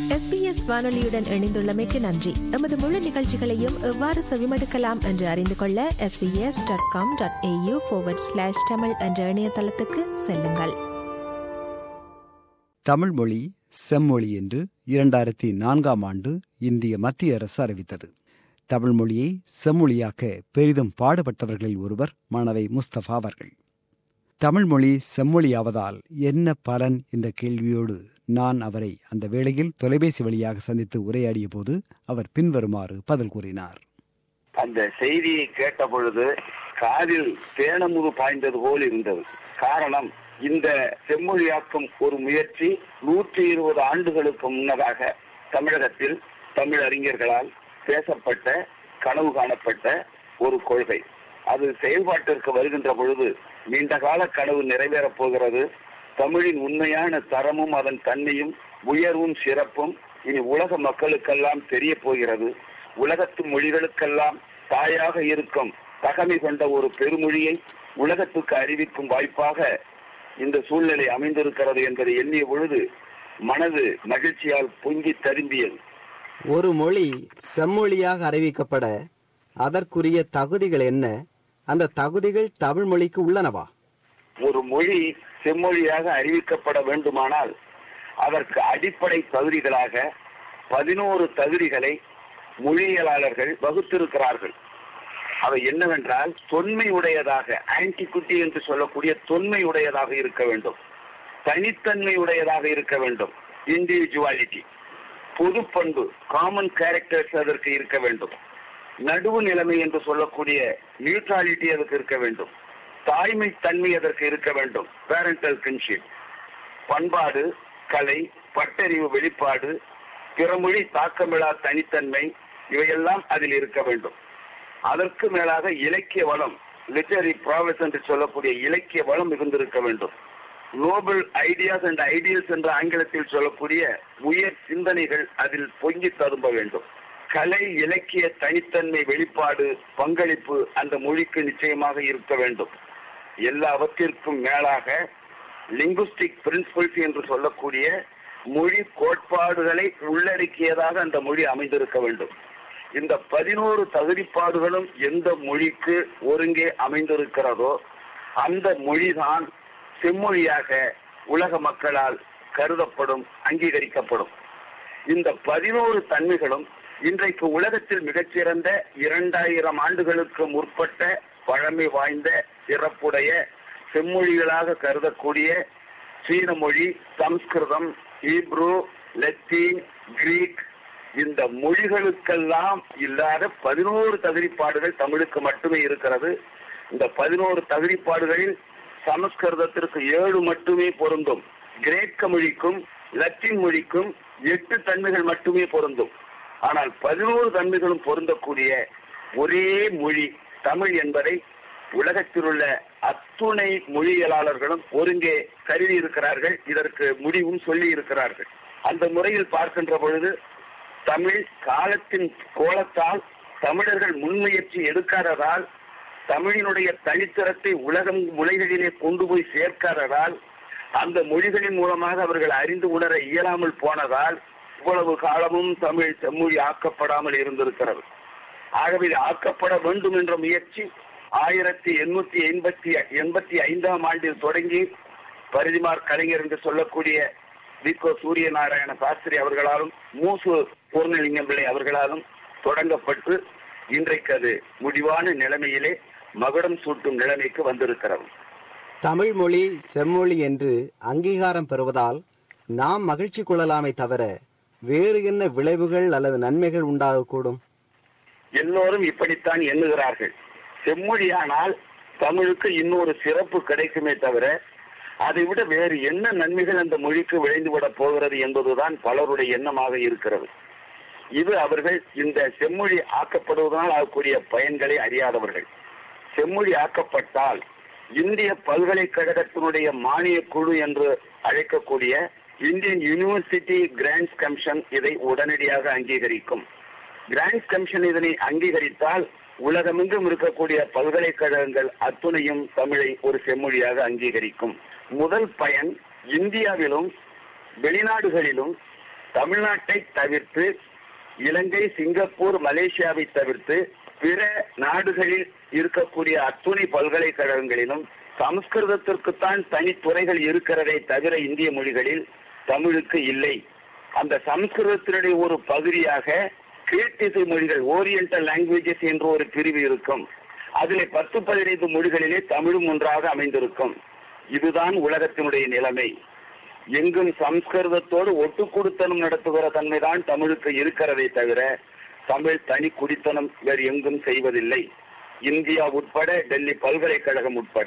SBS வானொலியுடன் இணைந்துள்ளமைக்கு நன்றி எமது முழு நிகழ்ச்சிகளையும் எவ்வாறு செவிமடுக்கலாம் என்று அறிந்து கொள்ள SBS dot com dot AU slash Tamil என்ற இணையதளத்துக்கு செல்லுங்கள் தமிழ் மொழி செம்மொழி என்று இரண்டாயிரத்தி நான்காம் ஆண்டு இந்திய மத்திய அரசு அறிவித்தது தமிழ் மொழியை செம்மொழியாக்க பெரிதும் பாடுபட்டவர்களில் ஒருவர் மாணவை முஸ்தபா அவர்கள் தமிழ் மொழி செம்மொழியாவதால் என்ன பலன் என்ற கேள்வியோடு நான் அவரை அந்த வேளையில் தொலைபேசி வழியாக சந்தித்து உரையாடிய போது அவர் பின்வருமாறு பதில் கூறினார் அந்த செய்தியை கேட்ட பொழுது காதில் தேனமுது பாய்ந்தது போல் இருந்தது காரணம் இந்த செம்மொழியாக்கும் ஒரு முயற்சி நூற்றி இருபது ஆண்டுகளுக்கு முன்னதாக தமிழகத்தில் தமிழ் அறிஞர்களால் பேசப்பட்ட கனவு காணப்பட்ட ஒரு கொள்கை அது செயல்பாட்டிற்கு வருகின்ற பொழுது நீண்ட கால கனவு நிறைவேறப் போகிறது தமிழின் உண்மையான தரமும் அதன் தன்மையும் உயர்வும் சிறப்பும் இனி உலக மக்களுக்கெல்லாம் தெரிய போகிறது உலகத்து மொழிகளுக்கெல்லாம் தாயாக இருக்கும் தகமை கொண்ட ஒரு பெருமொழியை உலகத்துக்கு அறிவிக்கும் வாய்ப்பாக இந்த சூழ்நிலை அமைந்திருக்கிறது என்பதை எண்ணிய பொழுது மனது மகிழ்ச்சியால் பொங்கி தரும்பியது ஒரு மொழி செம்மொழியாக அறிவிக்கப்பட அதற்குரிய தகுதிகள் என்ன அந்த தகுதிகள் தமிழ் மொழிக்கு உள்ளனவா ஒரு மொழி செம்மொழியாக அறிவிக்கப்பட வேண்டுமானால் அதற்கு அடிப்படை தகுதிகளாக பதினோரு தகுதிகளை மொழியியலாளர்கள் வகுத்திருக்கிறார்கள் அவை என்னவென்றால் தொன்மை உடையதாக ஆன்டிகுட்டி என்று சொல்லக்கூடிய தொன்மை உடையதாக இருக்க வேண்டும் தனித்தன்மை உடையதாக இருக்க வேண்டும் இண்டிவிஜுவாலிட்டி பொது பண்பு காமன் கேரக்டர்ஸ் அதற்கு இருக்க வேண்டும் நடுவு நிலைமை என்று சொல்லக்கூடிய நியூட்ராலிட்டி அதற்கு இருக்க வேண்டும் தாய்மை தன்மை அதற்கு இருக்க வேண்டும் பேரண்டல் கின்ஷிப் பண்பாடு கலை பட்டறிவு வெளிப்பாடு பிறமொழி தாக்கமிழா தனித்தன்மை இவையெல்லாம் அதில் இருக்க வேண்டும் அதற்கு மேலாக இலக்கிய வளம் லிட்டரி ப்ராவஸ் என்று சொல்லக்கூடிய இலக்கிய வளம் மிகுந்திருக்க வேண்டும் நோபல் ஐடியாஸ் அண்ட் ஐடியல்ஸ் என்ற ஆங்கிலத்தில் சொல்லக்கூடிய உயர் சிந்தனைகள் அதில் பொங்கி ததும்ப வேண்டும் கலை இலக்கிய தனித்தன்மை வெளிப்பாடு பங்களிப்பு அந்த மொழிக்கு நிச்சயமாக இருக்க வேண்டும் எல்லாவற்றிற்கும் மேலாக லிங்குஸ்டிக் பிரின்சிபல்ஸ் என்று சொல்லக்கூடிய மொழி கோட்பாடுகளை உள்ளடக்கியதாக அந்த மொழி அமைந்திருக்க வேண்டும் இந்த பதினோரு தகுதிப்பாடுகளும் எந்த மொழிக்கு ஒருங்கே அமைந்திருக்கிறதோ அந்த மொழிதான் செம்மொழியாக உலக மக்களால் கருதப்படும் அங்கீகரிக்கப்படும் இந்த பதினோரு தன்மைகளும் இன்றைக்கு உலகத்தில் மிகச்சிறந்த இரண்டாயிரம் ஆண்டுகளுக்கு முற்பட்ட பழமை வாய்ந்த சிறப்புடைய செம்மொழிகளாக கருதக்கூடிய சீன மொழி சம்ஸ்கிருதம் ஹீப்ரு லத்தீன் கிரீக் இந்த மொழிகளுக்கெல்லாம் இல்லாத பதினோரு தகுதிப்பாடுகள் தமிழுக்கு மட்டுமே இருக்கிறது இந்த பதினோரு தகுதிப்பாடுகளில் சமஸ்கிருதத்திற்கு ஏழு மட்டுமே பொருந்தும் கிரேக்க மொழிக்கும் லத்தீன் மொழிக்கும் எட்டு தன்மைகள் மட்டுமே பொருந்தும் ஆனால் பதினோரு தன்மைகளும் பொருந்தக்கூடிய ஒரே மொழி தமிழ் என்பதை உலகத்தில் உள்ள அத்துணை மொழியியலாளர்களும் ஒருங்கே கருதி இருக்கிறார்கள் இதற்கு முடிவும் சொல்லி இருக்கிறார்கள் அந்த முறையில் பார்க்கின்ற பொழுது தமிழ் காலத்தின் கோலத்தால் தமிழர்கள் முன்முயற்சி எடுக்காததால் தமிழினுடைய தனித்தரத்தை உலகம் முறைகளிலே கொண்டு போய் சேர்க்காததால் அந்த மொழிகளின் மூலமாக அவர்கள் அறிந்து உணர இயலாமல் போனதால் இவ்வளவு காலமும் தமிழ் செம்மொழி ஆக்கப்படாமல் இருந்திருக்கிறது ஆகவே இது ஆக்கப்பட வேண்டும் என்ற முயற்சி ஆயிரத்தி எண்ணூத்தி எண்பத்தி எண்பத்தி ஐந்தாம் ஆண்டில் தொடங்கி பரிதிமார் கலைஞர் என்று சொல்லக்கூடிய விகோ சூரிய நாராயண சாஸ்திரி அவர்களாலும் மூசு பூர்ணலிங்கம் பிள்ளை அவர்களாலும் தொடங்கப்பட்டு இன்றைக்கு அது முடிவான நிலைமையிலே மகுடம் சூட்டும் நிலைமைக்கு வந்திருக்கிறது தமிழ் மொழி செம்மொழி என்று அங்கீகாரம் பெறுவதால் நாம் மகிழ்ச்சி கொள்ளலாமே தவிர வேறு என்ன விளைவுகள் அல்லது நன்மைகள் உண்டாகக்கூடும் எல்லோரும் இப்படித்தான் எண்ணுகிறார்கள் செம்மொழியானால் தமிழுக்கு இன்னொரு சிறப்பு கிடைக்குமே தவிர அதை விட வேறு என்ன நன்மைகள் அந்த மொழிக்கு விளைந்துவிட போகிறது என்பதுதான் பலருடைய எண்ணமாக இருக்கிறது இது அவர்கள் இந்த செம்மொழி ஆக்கப்படுவதனால் ஆகக்கூடிய பயன்களை அறியாதவர்கள் செம்மொழி ஆக்கப்பட்டால் இந்திய பல்கலைக்கழகத்தினுடைய மானிய குழு என்று அழைக்கக்கூடிய இந்தியன் யூனிவர்சிட்டி கிராண்ட்ஸ் கமிஷன் இதை உடனடியாக அங்கீகரிக்கும் கிராண்ட்ஸ் கமிஷன் இதனை அங்கீகரித்தால் உலகமெங்கும் இருக்கக்கூடிய பல்கலைக்கழகங்கள் அத்துணையும் தமிழை ஒரு செம்மொழியாக அங்கீகரிக்கும் முதல் பயன் இந்தியாவிலும் வெளிநாடுகளிலும் தமிழ்நாட்டை தவிர்த்து இலங்கை சிங்கப்பூர் மலேசியாவை தவிர்த்து பிற நாடுகளில் இருக்கக்கூடிய அத்துணை பல்கலைக்கழகங்களிலும் சமஸ்கிருதத்திற்குத்தான் தனித்துறைகள் இருக்கிறதே தவிர இந்திய மொழிகளில் தமிழுக்கு இல்லை அந்த சமஸ்கிருதத்தினுடைய ஒரு பகுதியாக கீழ்த்திசை மொழிகள் ஓரியன்டல் லாங்குவேஜஸ் என்ற ஒரு பிரிவு இருக்கும் அதிலே பத்து பதினைந்து மொழிகளிலே தமிழும் ஒன்றாக அமைந்திருக்கும் இதுதான் உலகத்தினுடைய நிலைமை எங்கும் சம்ஸ்கிருதத்தோடு ஒட்டு கொடுத்தனம் நடத்துகிற தன்மைதான் தமிழுக்கு இருக்கிறதே தவிர தமிழ் தனி குடித்தனம் வேறு எங்கும் செய்வதில்லை இந்தியா உட்பட டெல்லி பல்கலைக்கழகம் உட்பட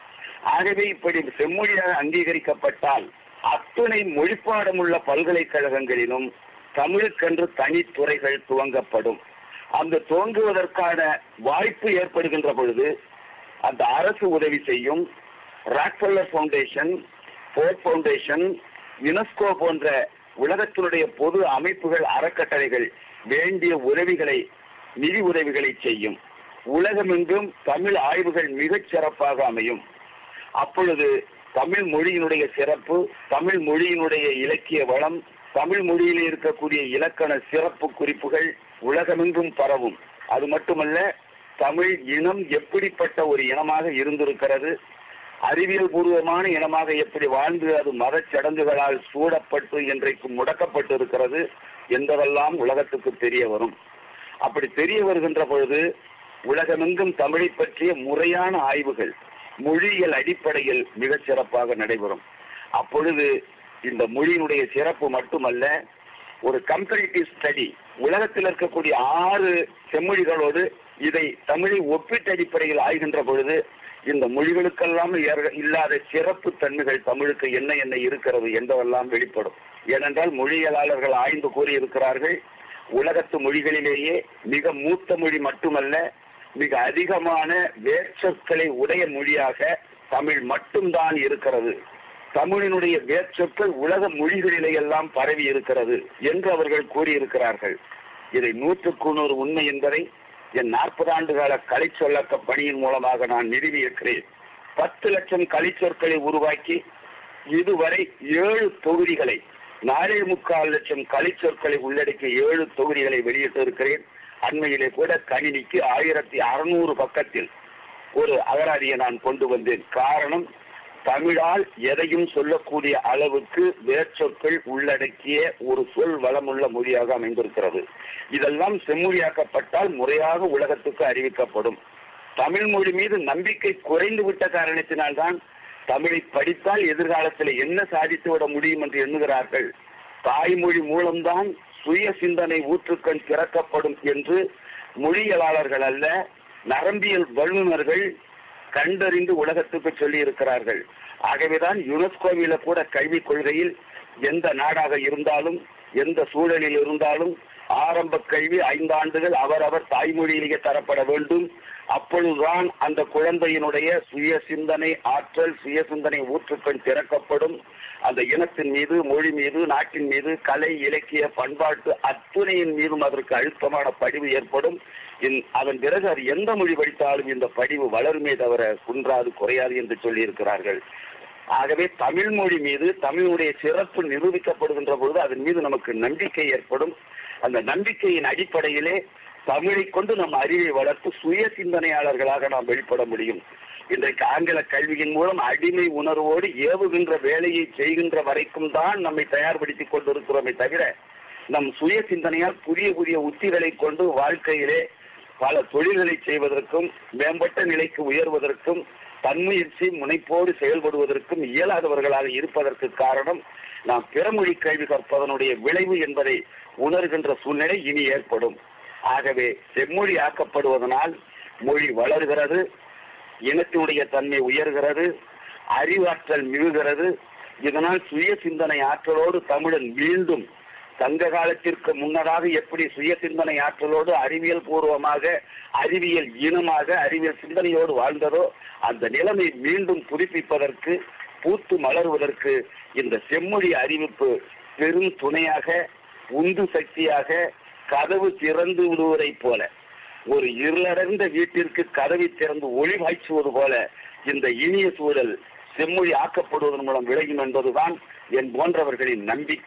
ஆகவே இப்படி செம்மொழியாக அங்கீகரிக்கப்பட்டால் அத்துணை மொழிப்பாடம் உள்ள பல்கலைக்கழகங்களிலும் தமிழுக்கென்று தனித்துறைகள் துவங்கப்படும் அந்த துவங்குவதற்கான வாய்ப்பு ஏற்படுகின்ற பொழுது அந்த அரசு உதவி செய்யும் Rockefeller foundation Ford foundation UNESCO போன்ற உலகத்தினுடைய பொது அமைப்புகள் அறக்கட்டளைகள் வேண்டிய உதவிகளை நிதி உதவிகளை செய்யும் உலகமெங்கும் தமிழ் ஆய்வுகள் மிகச் சிறப்பாக அமையும் அப்பொழுது தமிழ் மொழியினுடைய சிறப்பு தமிழ் மொழியினுடைய இலக்கிய வளம் தமிழ் மொழியில் இருக்கக்கூடிய இலக்கண சிறப்பு குறிப்புகள் உலகமெங்கும் பரவும் அது மட்டுமல்ல தமிழ் இனம் எப்படிப்பட்ட ஒரு இனமாக இருந்திருக்கிறது அறிவியல் பூர்வமான இனமாக எப்படி வாழ்ந்து அது மதச் சடங்குகளால் சூடப்பட்டு இன்றைக்கு முடக்கப்பட்டு இருக்கிறது என்பதெல்லாம் உலகத்துக்கு தெரிய வரும் அப்படி தெரிய வருகின்ற பொழுது உலகமெங்கும் தமிழை பற்றிய முறையான ஆய்வுகள் மொழியியல் அடிப்படையில் மிகச் சிறப்பாக நடைபெறும் அப்பொழுது இந்த மொழியினுடைய சிறப்பு மட்டுமல்ல ஒரு கம்பேரிட்டிவ் ஸ்டடி உலகத்தில் இருக்கக்கூடிய ஆறு செம்மொழிகளோடு இதை தமிழை ஒப்பீட்டு அடிப்படையில் ஆய்கின்ற பொழுது இந்த மொழிகளுக்கெல்லாம் ஏற- இல்லாத சிறப்பு தன்மைகள் தமிழுக்கு என்ன என்ன இருக்கிறது என்பதெல்லாம் வெளிப்படும் ஏனென்றால் மொழியியலாளர்கள் ஆய்ந்து கூறியிருக்கிறார்கள் உலகத்து மொழிகளிலேயே மிக மூத்த மொழி மட்டுமல்ல மிக அதிகமான வேர்ச்சொற்களை உடைய மொழியாக தமிழ் மட்டும்தான் இருக்கிறது தமிழினுடைய வேர்ச்சொற்கள் உலக மொழிகளிலே எல்லாம் பரவி இருக்கிறது என்று அவர்கள் கூறியிருக்கிறார்கள் இதை நூற்றுக்கு நூறு உண்மை என்பதை என் நாற்பது ஆண்டு கால கலை சொல்லக்க பணியின் மூலமாக நான் நிறுவியிருக்கிறேன் பத்து லட்சம் கலிச்சொற்களை உருவாக்கி இதுவரை ஏழு தொகுதிகளை நாலே முக்கால் லட்சம் கலிச்சொற்களை உள்ளடக்கிய ஏழு தொகுதிகளை வெளியிட்டு இருக்கிறேன் அண்மையிலே கூட கணினிக்கு ஆயிரத்தி அறுநூறு பக்கத்தில் ஒரு அகராதியை நான் கொண்டு வந்தேன் காரணம் தமிழால் எதையும் சொல்லக்கூடிய அளவுக்கு வேர்ச்சொற்கள் உள்ளடக்கிய ஒரு சொல் வளமுள்ள மொழியாக அமைந்திருக்கிறது இதெல்லாம் செம்மொழியாக்கப்பட்டால் முறையாக உலகத்துக்கு அறிவிக்கப்படும் தமிழ் மொழி மீது நம்பிக்கை குறைந்து விட்ட காரணத்தினால்தான் தமிழை படித்தால் எதிர்காலத்தில் என்ன சாதித்து விட முடியும் என்று எண்ணுகிறார்கள் தாய்மொழி மூலம்தான் சுய சிந்தனை ஊற்றுக்கண் திறக்கப்படும் என்று மொழியலாளர்கள் அல்ல நரம்பியல் வல்லுநர்கள் கண்டறிந்து உலகத்துக்கு சொல்லி இருக்கிறார்கள் ஆகவேதான் யுனெஸ்கோவில கூட கல்விக் கொள்கையில் எந்த நாடாக இருந்தாலும் எந்த சூழலில் இருந்தாலும் ஆரம்ப கல்வி ஐந்தாண்டுகள் அவரவர் தாய்மொழியிலேயே தரப்பட வேண்டும் அப்பொழுதுதான் அந்த குழந்தையினுடைய சுய சிந்தனை ஆற்றல் சுய சிந்தனை ஊற்றுக்கண் திறக்கப்படும் அந்த இனத்தின் மீது மொழி மீது நாட்டின் மீது கலை இலக்கிய பண்பாட்டு அத்துணையின் மீதும் அதற்கு அழுத்தமான படிவு ஏற்படும் இன்- அதன் பிறகு அது எந்த மொழி படித்தாலும் இந்த படிவு வளருமே தவிர குன்றாது குறையாது என்று சொல்லி இருக்கிறார்கள் ஆகவே தமிழ் மொழி மீது தமிழுடைய சிறப்பு நிரூபிக்கப்படுகின்ற பொழுது அதன் மீது நமக்கு நம்பிக்கை ஏற்படும் அந்த நம்பிக்கையின் அடிப்படையிலே தமிழை கொண்டு நம் அறிவை வளர்த்து சுய சிந்தனையாளர்களாக நாம் வெளிப்பட முடியும் இன்றைக்கு ஆங்கில கல்வியின் மூலம் அடிமை உணர்வோடு ஏவுகின்ற வேலையை செய்கின்ற வரைக்கும் தான் நம்மை தயார்படுத்திக் கொண்டிருக்கிறோமே தவிர நம் சுய சிந்தனையால் புதிய புதிய உத்திகளை கொண்டு வாழ்க்கையிலே பல தொழில்களை செய்வதற்கும் மேம்பட்ட நிலைக்கு உயர்வதற்கும் தன்முயற்சி முனைப்போடு செயல்படுவதற்கும் இயலாதவர்களாக இருப்பதற்கு காரணம் நாம் பிறமொழி கல்வி கற்பதனுடைய விளைவு என்பதை உணர்கின்ற சூழ்நிலை இனி ஏற்படும் ஆகவே செம்மொழி ஆக்கப்படுவதனால் மொழி வளர்கிறது இனத்தினுடைய தன்மை உயர்கிறது அறிவாற்றல் மிகுகிறது இதனால் சுய சிந்தனை ஆற்றலோடு தமிழன் மீண்டும் சங்க காலத்திற்கு முன்னதாக எப்படி சுய சிந்தனை ஆற்றலோடு அறிவியல் பூர்வமாக அறிவியல் இனமாக அறிவியல் சிந்தனையோடு வாழ்ந்ததோ அந்த நிலைமை மீண்டும் புதுப்பிப்பதற்கு பூத்து மலர்வதற்கு இந்த செம்மொழி அறிவிப்பு பெரும் துணையாக உந்து சக்தியாக கதவு திறந்து விடுவதைப் போல ஒரு இருளடைந்த வீட்டிற்கு கதவை திறந்து ஒளி பாய்ச்சுவது போல இந்த இனிய சூழல் செம்மொழி ஆக்கப்படுவதன் மூலம் விளையும் என்பதுதான் என் போன்றவர்களின் நம்பிக்கை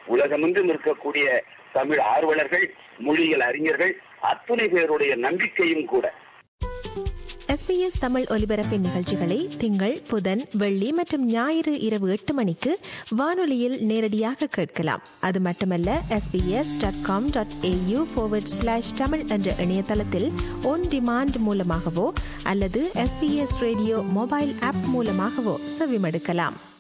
உலகமெங்கும் இருக்கக்கூடிய தமிழ் ஆர்வலர்கள் மொழியியல் அறிஞர்கள் அத்துணை பேருடைய நம்பிக்கையும் கூட எஸ்பிஎஸ் தமிழ் ஒலிபரப்பின் நிகழ்ச்சிகளை திங்கள் புதன் வெள்ளி மற்றும் ஞாயிறு இரவு எட்டு மணிக்கு வானொலியில் நேரடியாக கேட்கலாம் அது மட்டுமல்ல SBS dot com dot AU slash Tamil என்ற இணையதளத்தில் ஒன் டிமாண்ட் மூலமாகவோ அல்லது எஸ்பிஎஸ் ரேடியோ மொபைல் ஆப் மூலமாகவோ செவிமடுக்கலாம்